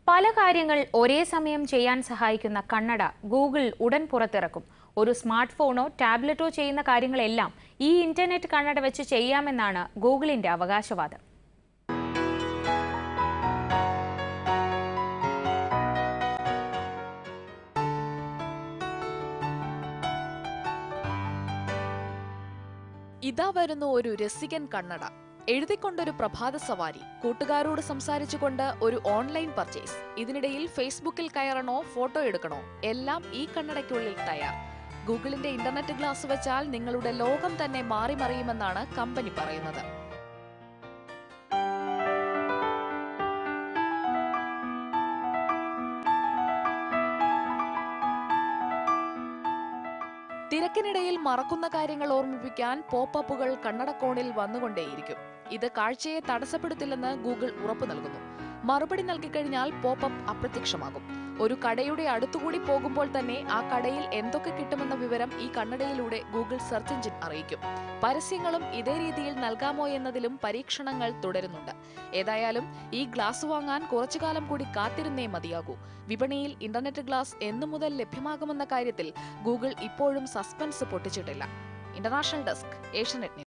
പല കാര്യങ്ങൾ ഒരേ സമയം ചെയ്യാൻ സഹായിക്കുന്ന കണ്ണട ഗൂഗിൾ ഉടൻ പുറത്തിറക്കും ഒരു സ്മാർട്ട് ഫോണോ ടാബ്ലറ്റോ ചെയ്യുന്ന കാര്യങ്ങളെല്ലാം ഈ ഇന്റർനെറ്റ് കണ്ണട വെച്ച് ചെയ്യാമെന്നാണ് ഗൂഗിളിന്റെ അവകാശവാദം ഇതാ വരുന്നു ഒരു രസികൻ കണ്ണട എഴുതിക്കൊണ്ടൊരു പ്രഭാത സവാരി കൂട്ടുകാരോട് സംസാരിച്ചുകൊണ്ട് ഒരു ഓൺലൈൻ പർച്ചേസ് ഇതിനിടയിൽ ഫേസ്ബുക്കിൽ കയറണോ ഫോട്ടോ എടുക്കണോ എല്ലാം ഈ കണ്ണടയ്ക്കുള്ളിൽ തയ്യാർ ഗൂഗിളിന്റെ ഇന്റർനെറ്റ് ഗ്ലാസ് വെച്ചാൽ നിങ്ങളുടെ ലോകം തന്നെ മാറി മറിയുമെന്നാണ് കമ്പനി പറയുന്നത് തിരക്കിനിടയിൽ മറക്കുന്ന കാര്യങ്ങൾ ഓർമ്മിപ്പിക്കാൻ പോപ്പപ്പുകൾ കണ്ണടക്കോണിൽ വന്നുകൊണ്ടേയിരിക്കും ഇത് കാഴ്ചയെ തടസ്സപ്പെടുത്തില്ലെന്ന് ഗൂഗിൾ ഉറപ്പു നൽകുന്നു മറുപടി നൽകിക്കഴിഞ്ഞാൽ പോപ്പപ്പ് അപ്രത്യക്ഷമാകും ഒരു കടയുടെ അടുത്തുകൂടി പോകുമ്പോൾ തന്നെ ആ കടയിൽ എന്തൊക്കെ കിട്ടുമെന്ന വിവരം ഈ കണ്ണടയിലൂടെ ഗൂഗിൾ സെർച്ച് എഞ്ചിൻ അറിയിക്കും പരസ്യങ്ങളും ഇതേ രീതിയിൽ നൽകാമോ എന്നതിലും പരീക്ഷണങ്ങൾ തുടരുന്നുണ്ട് ഏതായാലും ഈ ഗ്ലാസ് വാങ്ങാൻ കുറച്ചുകാലം കൂടി കാത്തിരുന്നേ മതിയാകൂ വിപണിയിൽ ഇന്റർനെറ്റ് ഗ്ലാസ് എന്നു മുതൽ ലഭ്യമാകുമെന്ന കാര്യത്തിൽ ഗൂഗിൾ ഇപ്പോഴും സസ്പെൻസ് പൊട്ടിച്ചിട്ടില്ല ഇന്റർനാഷണൽ ഡെസ്ക് ഏഷ്യനെറ്റ് ന്യൂസ്